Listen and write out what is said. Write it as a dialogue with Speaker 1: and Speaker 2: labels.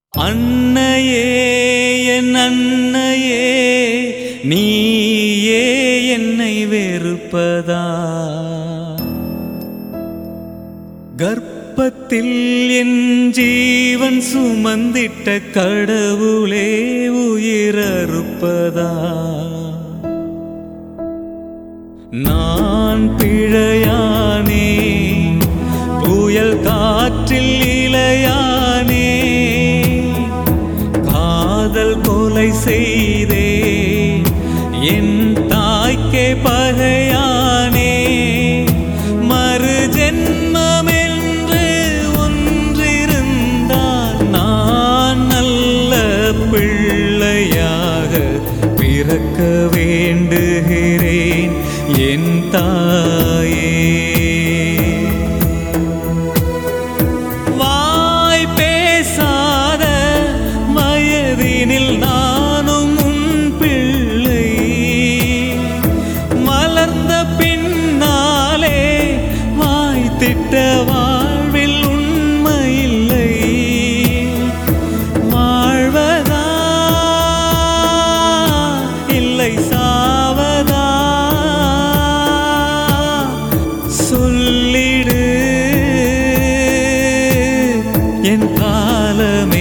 Speaker 1: அன்னையே என் அன்னையே நீயே என்னை வெறுப்பதா கர்ப்பத்தில் என் ஜீவன் சுமந்திட்ட கடவுளே உயிரறுப்பதா நான் பிழையானே புயல் காற்றில் இளையானே காதல் கொலை செய்தே என் தாய்க்கே பகையானே மறு ஜென்மமென்று ஒன்றிருந்தால் நான் நல்ல பிள்ளையாக பிறக்க வேண்டுகிறேன் என் தாயே வாய் பேசாத வயதினில் நானும் உன் பிள்ளை மலர்ந்த பின்னாலே வாய் திட்ட வாழ்வில் உண்மையில்லை வாழ்வதா இல்லை சாவதா சொல்லிடு என் காலமே